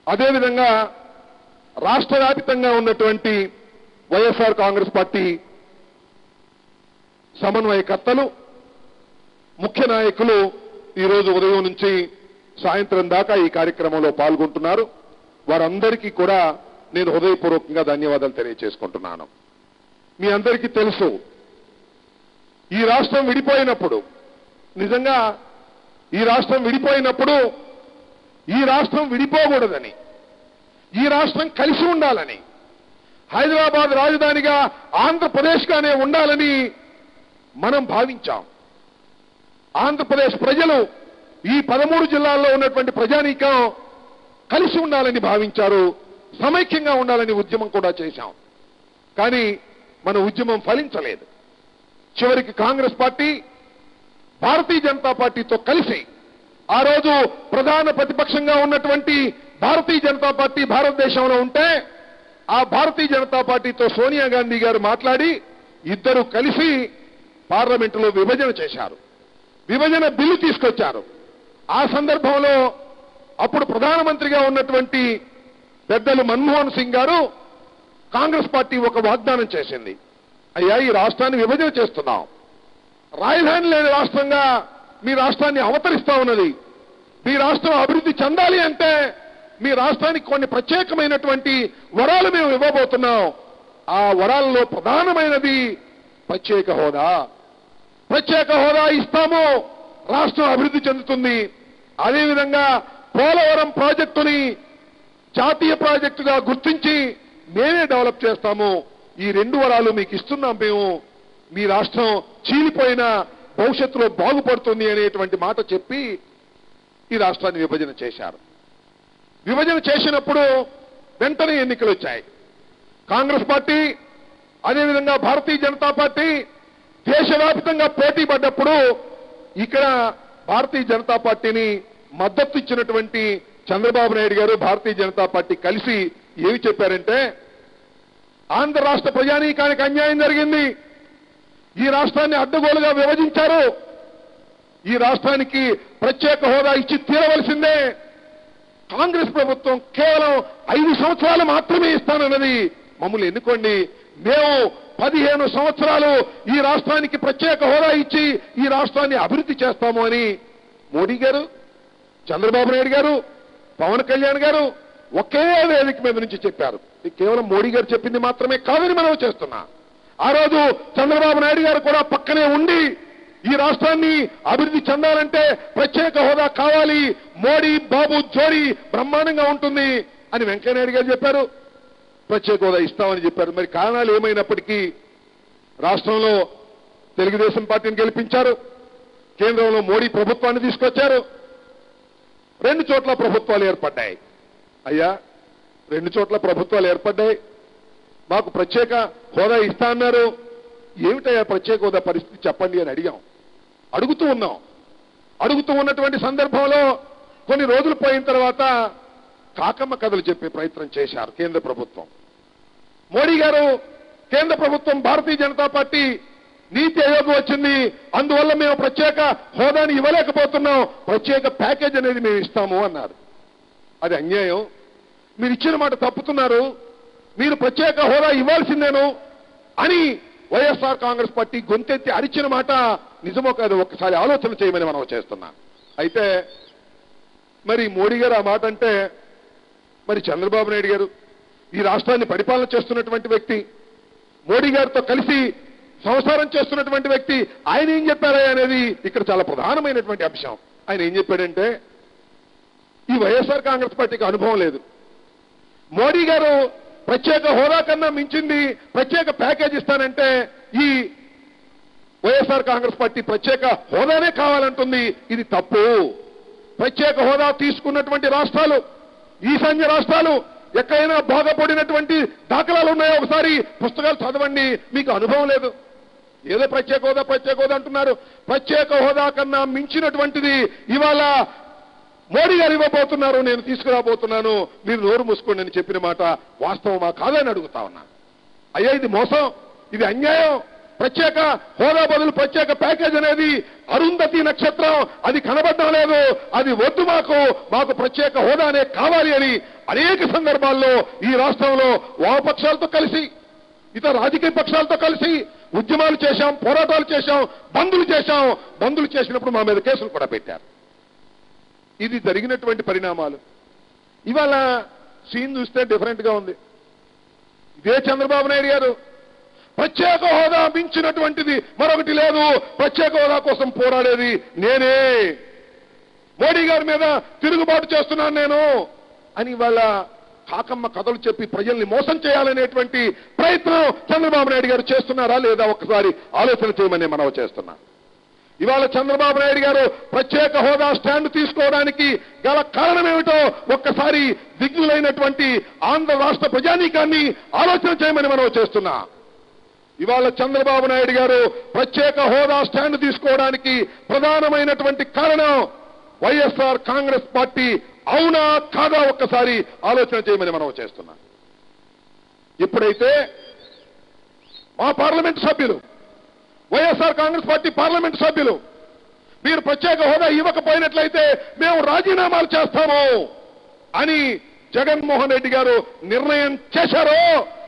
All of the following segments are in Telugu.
అదేవిధంగా రాష్ట్ర వ్యాపితంగా ఉన్నటువంటి వైఎస్ఆర్ కాంగ్రెస్ పార్టీ సమన్వయకర్తలు ముఖ్య నాయకులు ఈరోజు ఉదయం నుంచి సాయంత్రం దాకా ఈ కార్యక్రమంలో పాల్గొంటున్నారు వారందరికీ కూడా నేను హృదయపూర్వకంగా ధన్యవాదాలు తెలియజేసుకుంటున్నాను మీ అందరికీ తెలుసు ఈ రాష్ట్రం విడిపోయినప్పుడు నిజంగా ఈ రాష్ట్రం విడిపోయినప్పుడు ఈ రాష్ట్రం విడిపోకూడదని ఈ రాష్ట్రం కలిసి ఉండాలని హైదరాబాద్ రాజధానిగా ఆంధ్రప్రదేశ్గానే ఉండాలని మనం భావించాం ఆంధ్రప్రదేశ్ ప్రజలు ఈ పదమూడు జిల్లాల్లో ఉన్నటువంటి ప్రజానీకం కలిసి ఉండాలని భావించారు సమైక్యంగా ఉండాలని ఉద్యమం కూడా చేశాం కానీ మన ఉద్యమం ఫలించలేదు చివరికి కాంగ్రెస్ పార్టీ భారతీయ జనతా పార్టీతో కలిసి ఆ రోజు ప్రధాన ప్రతిపక్షంగా ఉన్నటువంటి భారతీయ జనతా పార్టీ భారతదేశంలో ఉంటే ఆ భారతీయ జనతా పార్టీతో సోనియా గాంధీ గారు మాట్లాడి ఇద్దరు కలిసి పార్లమెంటులో విభజన చేశారు విభజన బిల్లు తీసుకొచ్చారు ఆ సందర్భంలో అప్పుడు ప్రధానమంత్రిగా ఉన్నటువంటి పెద్దలు మన్మోహన్ సింగ్ గారు కాంగ్రెస్ పార్టీ ఒక వాగ్దానం చేసింది అయ్యా ఈ రాష్ట్రాన్ని విభజన చేస్తున్నాం రాజధాని లేని రాష్ట్రంగా మీ రాష్ట్రాన్ని అవతరిస్తా ఉన్నది మీ రాష్ట్రం అభివృద్ధి చెందాలి అంటే మీ రాష్ట్రానికి కొన్ని ప్రత్యేకమైనటువంటి వరాలు మేము ఇవ్వబోతున్నాం ఆ వరాలలో ప్రధానమైనది ప్రత్యేక హోదా ప్రత్యేక హోదా ఇస్తాము రాష్ట్రం అభివృద్ధి చెందుతుంది అదేవిధంగా పోలవరం ప్రాజెక్టుని జాతీయ ప్రాజెక్టుగా గుర్తించి మేమే డెవలప్ చేస్తాము ఈ రెండు వరాలు మీకు ఇస్తున్నాం మేము మీ రాష్ట్రం చీలిపోయిన భవిష్యత్తులో బాగుపడుతుంది అనేటువంటి మాట చెప్పి ఈ రాష్ట్రాన్ని విభజన చేశారు విభజన చేసినప్పుడు వెంటనే ఎన్నికలు వచ్చాయి కాంగ్రెస్ పార్టీ అదేవిధంగా భారతీయ జనతా పార్టీ దేశవ్యాప్తంగా పోటీ పడ్డప్పుడు ఇక్కడ భారతీయ జనతా పార్టీని మద్దతు ఇచ్చినటువంటి చంద్రబాబు నాయుడు గారు భారతీయ జనతా పార్టీ కలిసి ఏమి చెప్పారంటే ఆంధ్ర రాష్ట్ర ప్రజానీకానికి అన్యాయం జరిగింది ఈ రాష్ట్రాన్ని అడ్డగోలుగా విభజించారు ఈ రాష్ట్రానికి ప్రత్యేక హోదా ఇచ్చి తీరవలసిందే కాంగ్రెస్ ప్రభుత్వం కేవలం ఐదు సంవత్సరాలు మాత్రమే ఇస్తానన్నది మమ్మల్ని ఎన్నుకోండి మేము పదిహేను సంవత్సరాలు ఈ రాష్ట్రానికి ప్రత్యేక హోదా ఇచ్చి ఈ రాష్ట్రాన్ని అభివృద్ధి చేస్తాము అని మోడీ గారు చంద్రబాబు నాయుడు గారు పవన్ కళ్యాణ్ గారు ఒకే వేదిక మీద నుంచి చెప్పారు ఇది కేవలం మోడీ గారు చెప్పింది మాత్రమే కాదని మనం చేస్తున్నా ఆ రోజు చంద్రబాబు నాయుడు గారు కూడా పక్కనే ఉండి ఈ రాష్ట్రాన్ని అభివృద్ధి చెందాలంటే ప్రత్యేక హోదా కావాలి మోడీ బాబు జోడీ బ్రహ్మాండంగా ఉంటుంది అని వెంకయ్యనాయుడు గారు చెప్పారు ప్రత్యేక హోదా ఇస్తామని చెప్పారు మరి కారణాలు ఏమైనప్పటికీ రాష్ట్రంలో తెలుగుదేశం పార్టీని గెలిపించారు కేంద్రంలో మోడీ ప్రభుత్వాన్ని తీసుకొచ్చారు రెండు చోట్ల ప్రభుత్వాలు ఏర్పడ్డాయి అయ్యా రెండు చోట్ల ప్రభుత్వాలు ఏర్పడ్డాయి మాకు ప్రత్యేక హోదా ఇస్తా అన్నారు ఏమిటయ్యా ప్రత్యేక హోదా పరిస్థితి చెప్పండి అని అడిగాం అడుగుతూ ఉన్నాం అడుగుతూ ఉన్నటువంటి సందర్భంలో కొన్ని రోజులు పోయిన తర్వాత కాకమ్మ కథలు చెప్పే ప్రయత్నం చేశారు కేంద్ర ప్రభుత్వం మోడీ గారు కేంద్ర ప్రభుత్వం భారతీయ జనతా పార్టీ నీతి ఆయోగ్ వచ్చింది అందువల్ల మేము ప్రత్యేక హోదాని ఇవ్వలేకపోతున్నాం ప్రత్యేక ప్యాకేజ్ అనేది మేము ఇస్తాము అన్నారు అది అన్యాయం మీరు ఇచ్చిన మాట తప్పుతున్నారు మీరు ప్రత్యేక హోదా ఇవ్వాల్సిందేను అని వైఎస్ఆర్ కాంగ్రెస్ పార్టీ గొంతెత్తి అరిచిన మాట నిజమో కాదు ఒక్కసారి ఆలోచన చేయమని మనం చేస్తున్నాం అయితే మరి మోడీ గారు ఆ మాట అంటే మరి చంద్రబాబు నాయుడు గారు ఈ రాష్ట్రాన్ని పరిపాలన చేస్తున్నటువంటి వ్యక్తి మోడీ గారితో కలిసి సంసారం చేస్తున్నటువంటి వ్యక్తి ఆయన ఏం చెప్పారా అనేది ఇక్కడ చాలా ప్రధానమైనటువంటి అంశం ఆయన ఏం చెప్పాడంటే ఈ వైఎస్ఆర్ కాంగ్రెస్ పార్టీకి అనుభవం లేదు మోడీ గారు ప్రత్యేక హోదా కన్నా మించింది ప్రత్యేక ప్యాకేజ్ ఇస్తానంటే ఈ వైఎస్ఆర్ కాంగ్రెస్ పార్టీ ప్రత్యేక హోదానే కావాలంటుంది ఇది తప్పు ప్రత్యేక హోదా తీసుకున్నటువంటి రాష్ట్రాలు ఈశాన్య రాష్ట్రాలు ఎక్కడైనా బాధపడినటువంటి దాఖలాలు ఉన్నాయో ఒకసారి పుస్తకాలు చదవండి మీకు అనుభవం లేదు ఏదో ప్రత్యేక హోదా ప్రత్యేక హోదా అంటున్నారు ప్రత్యేక హోదా కన్నా మించినటువంటిది ఇవాళ మోడీ గారు ఇవ్వబోతున్నారు నేను తీసుకురాబోతున్నాను మీరు నోరు మూసుకోండి అని చెప్పిన మాట వాస్తవమా కాదని అడుగుతా ఉన్నా అయ్యా ఇది మోసం ఇది అన్యాయం ప్రత్యేక హోదా బదులు ప్రత్యేక ప్యాకేజ్ అనేది అరుంధతి నక్షత్రం అది కనబడడం లేదు అది వద్దు మాకు మాకు ప్రత్యేక హోదానే కావాలి అని అనేక సందర్భాల్లో ఈ రాష్ట్రంలో వామపక్షాలతో కలిసి ఇతర రాజకీయ పక్షాలతో కలిసి ఉద్యమాలు చేశాం పోరాటాలు చేశాం బంధులు చేశాం బంధులు చేసినప్పుడు మా మీద కేసులు కూడా పెట్టారు ఇది జరిగినటువంటి పరిణామాలు ఇవాళ సీన్ చూస్తే డిఫరెంట్ గా ఉంది ఇదే చంద్రబాబు నాయుడు గారు ప్రత్యేక హోదా మించినటువంటిది మరొకటి లేదు ప్రత్యేక హోదా కోసం పోరాడేది నేనే మోడీ గారి మీద తిరుగుబాటు చేస్తున్నాను నేను అని వాళ్ళ కాకమ్మ కథలు చెప్పి ప్రజల్ని మోసం చేయాలనేటువంటి ప్రయత్నం చంద్రబాబు నాయుడు గారు చేస్తున్నారా లేదా ఒక్కసారి ఆలోచన చేయమని మనవి చేస్తున్నా ఇవాళ చంద్రబాబు నాయుడు గారు ప్రత్యేక హోదా స్టాండ్ తీసుకోవడానికి గల కారణం ఏమిటో ఒక్కసారి దిగ్గులైనటువంటి ఆంధ్ర రాష్ట్ర ప్రజానీకాన్ని ఆలోచన చేయమని మనం చేస్తున్నా ఇవాళ చంద్రబాబు నాయుడు గారు ప్రత్యేక హోదా స్టాండ్ తీసుకోవడానికి ప్రధానమైనటువంటి కారణం వైఎస్ఆర్ కాంగ్రెస్ పార్టీ అవునా కాదా ఒక్కసారి ఆలోచన చేయమని మనం చేస్తున్నా ఇప్పుడైతే మా పార్లమెంట్ సభ్యులు వైఎస్ఆర్ కాంగ్రెస్ పార్టీ పార్లమెంట్ సభ్యులు మీరు ప్రత్యేక హోదా ఇవ్వకపోయినట్లయితే మేము రాజీనామాలు చేస్తాము అని జగన్మోహన్ రెడ్డి గారు నిర్ణయం చేశారో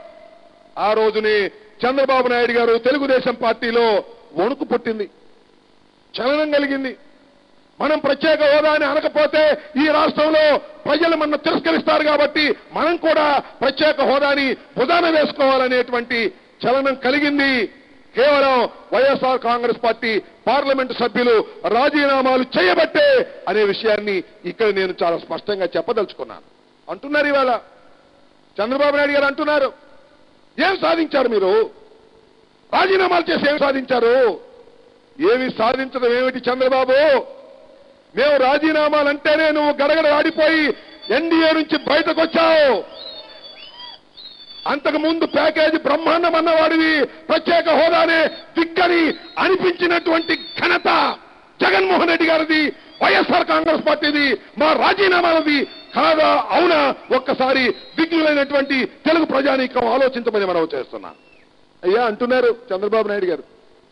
ఆ రోజుని చంద్రబాబు నాయుడు గారు తెలుగుదేశం పార్టీలో వణుకు పుట్టింది చలనం కలిగింది మనం ప్రత్యేక హోదాని అనకపోతే ఈ రాష్ట్రంలో ప్రజలు మన తిరస్కరిస్తారు కాబట్టి మనం కూడా ప్రత్యేక హోదాని భుజాన వేసుకోవాలనేటువంటి చలనం కలిగింది కేవలం వైఎస్ఆర్ కాంగ్రెస్ పార్టీ పార్లమెంటు సభ్యులు రాజీనామాలు చేయబట్టే అనే విషయాన్ని ఇక్కడ నేను చాలా స్పష్టంగా చెప్పదలుచుకున్నాను అంటున్నారు ఇవాళ చంద్రబాబు నాయుడు గారు అంటున్నారు ఏం సాధించారు మీరు రాజీనామాలు చేసి ఏం సాధించారు ఏమి సాధించడం ఏమిటి చంద్రబాబు మేము రాజీనామాలంటేనే నువ్వు గడగడ ఆడిపోయి ఎన్డీఏ నుంచి బయటకు వచ్చావు అంతకు ముందు ప్యాకేజీ బ్రహ్మాండం అన్నవాడివి ప్రత్యేక హోదానే దిక్కని అనిపించినటువంటి ఘనత జగన్మోహన్ రెడ్డి గారిది వైఎస్ఆర్ కాంగ్రెస్ పార్టీది మా రాజీనామాలది కాదా అవునా ఒక్కసారి దిగ్గులైనటువంటి తెలుగు ప్రజానీకం ఆలోచించమని మనం చేస్తున్నాం అయ్యా అంటున్నారు చంద్రబాబు నాయుడు గారు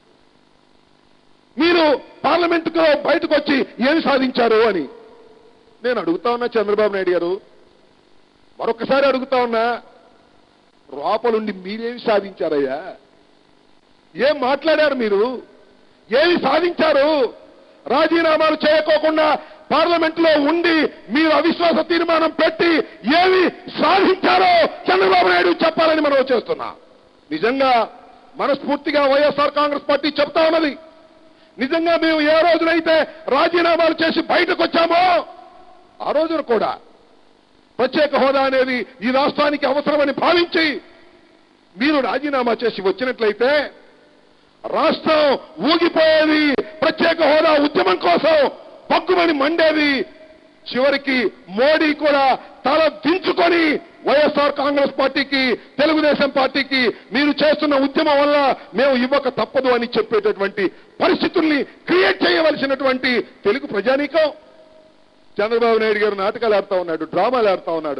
మీరు పార్లమెంటుకు బయటకు వచ్చి ఏమి సాధించారు అని నేను అడుగుతా ఉన్నా చంద్రబాబు నాయుడు గారు మరొకసారి అడుగుతా ఉన్నా లోపలుండి మీరేమి సాధించారయ్యా ఏం మాట్లాడారు మీరు ఏమి సాధించారు రాజీనామాలు చేయకోకుండా పార్లమెంట్ లో ఉండి మీరు అవిశ్వాస తీర్మానం పెట్టి ఏమి సాధించారో చంద్రబాబు నాయుడు చెప్పాలని మనం చేస్తున్నా నిజంగా మనస్ఫూర్తిగా వైఎస్ఆర్ కాంగ్రెస్ పార్టీ చెప్తా ఉన్నది నిజంగా మేము ఏ రోజునైతే రాజీనామాలు చేసి బయటకు వచ్చామో ఆ రోజున కూడా ప్రత్యేక హోదా అనేది ఈ రాష్ట్రానికి అవసరమని భావించి మీరు రాజీనామా చేసి వచ్చినట్లయితే రాష్ట్రం ఊగిపోయేది ప్రత్యేక హోదా ఉద్యమం కోసం పక్కుమని మండేది చివరికి మోడీ కూడా తల దించుకొని వైఎస్ఆర్ కాంగ్రెస్ పార్టీకి తెలుగుదేశం పార్టీకి మీరు చేస్తున్న ఉద్యమం వల్ల మేము ఇవ్వక తప్పదు అని చెప్పేటటువంటి పరిస్థితుల్ని క్రియేట్ చేయవలసినటువంటి తెలుగు ప్రజానీకం చంద్రబాబు నాయుడు గారు నాటకాలు ఆడుతా ఉన్నాడు డ్రామాలు ఆడుతా ఉన్నాడు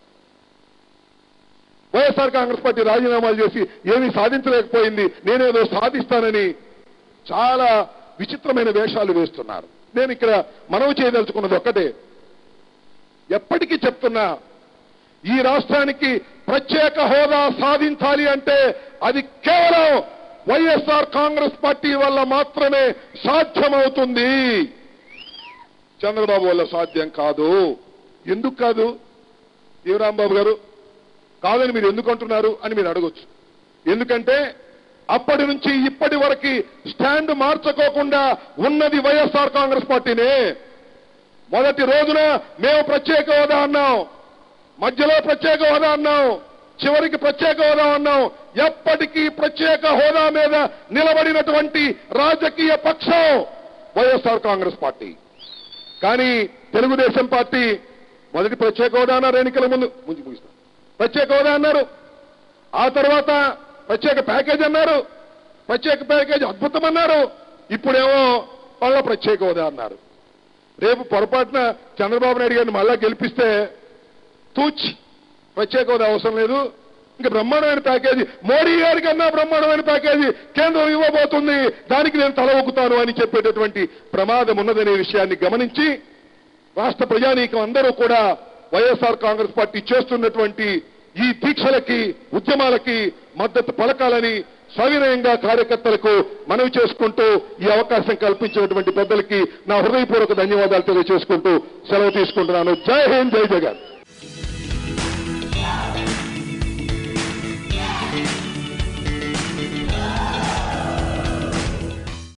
వైఎస్ఆర్ కాంగ్రెస్ పార్టీ రాజీనామాలు చేసి ఏమీ సాధించలేకపోయింది నేనేదో సాధిస్తానని చాలా విచిత్రమైన వేషాలు వేస్తున్నారు నేను ఇక్కడ మనవి చేయదలుచుకున్నది ఒక్కటే ఎప్పటికీ చెప్తున్నా ఈ రాష్ట్రానికి ప్రత్యేక హోదా సాధించాలి అంటే అది కేవలం వైఎస్ఆర్ కాంగ్రెస్ పార్టీ వల్ల మాత్రమే సాధ్యమవుతుంది చంద్రబాబు వల్ల సాధ్యం కాదు ఎందుకు కాదు రాంబాబు గారు కాదని మీరు ఎందుకు అంటున్నారు అని మీరు అడగొచ్చు ఎందుకంటే అప్పటి నుంచి ఇప్పటి వరకు స్టాండ్ మార్చుకోకుండా ఉన్నది వైఎస్ఆర్ కాంగ్రెస్ పార్టీనే మొదటి రోజున మేము ప్రత్యేక హోదా అన్నాం మధ్యలో ప్రత్యేక హోదా అన్నాం చివరికి ప్రత్యేక హోదా అన్నాం ఎప్పటికీ ప్రత్యేక హోదా మీద నిలబడినటువంటి రాజకీయ పక్షం వైఎస్ఆర్ కాంగ్రెస్ పార్టీ కానీ తెలుగుదేశం పార్టీ మొదటి ప్రత్యేక హోదా అన్నారు ఎన్నికల ముందు ముందు ముగిస్తాం ప్రత్యేక హోదా అన్నారు ఆ తర్వాత ప్రత్యేక ప్యాకేజ్ అన్నారు ప్రత్యేక ప్యాకేజ్ అద్భుతం అన్నారు ఇప్పుడేమో వాళ్ళ ప్రత్యేక హోదా అన్నారు రేపు పొరపాటున చంద్రబాబు నాయుడు గారిని మళ్ళా గెలిపిస్తే తూచ్ ప్రత్యేక హోదా అవసరం లేదు ఇంకా బ్రహ్మాండమైన ప్యాకేజీ మోడీ గారి కన్నా బ్రహ్మాండమైన ప్యాకేజీ కేంద్రం ఇవ్వబోతుంది దానికి నేను తల ఒక్కుతాను అని చెప్పేటటువంటి ప్రమాదం ఉన్నదనే విషయాన్ని గమనించి రాష్ట్ర ప్రజానీకం అందరూ కూడా వైఎస్ఆర్ కాంగ్రెస్ పార్టీ చేస్తున్నటువంటి ఈ దీక్షలకి ఉద్యమాలకి మద్దతు పలకాలని సవినయంగా కార్యకర్తలకు మనవి చేసుకుంటూ ఈ అవకాశం కల్పించినటువంటి పెద్దలకి నా హృదయపూర్వక ధన్యవాదాలు తెలియజేసుకుంటూ సెలవు తీసుకుంటున్నాను జై హింద్ జై జగన్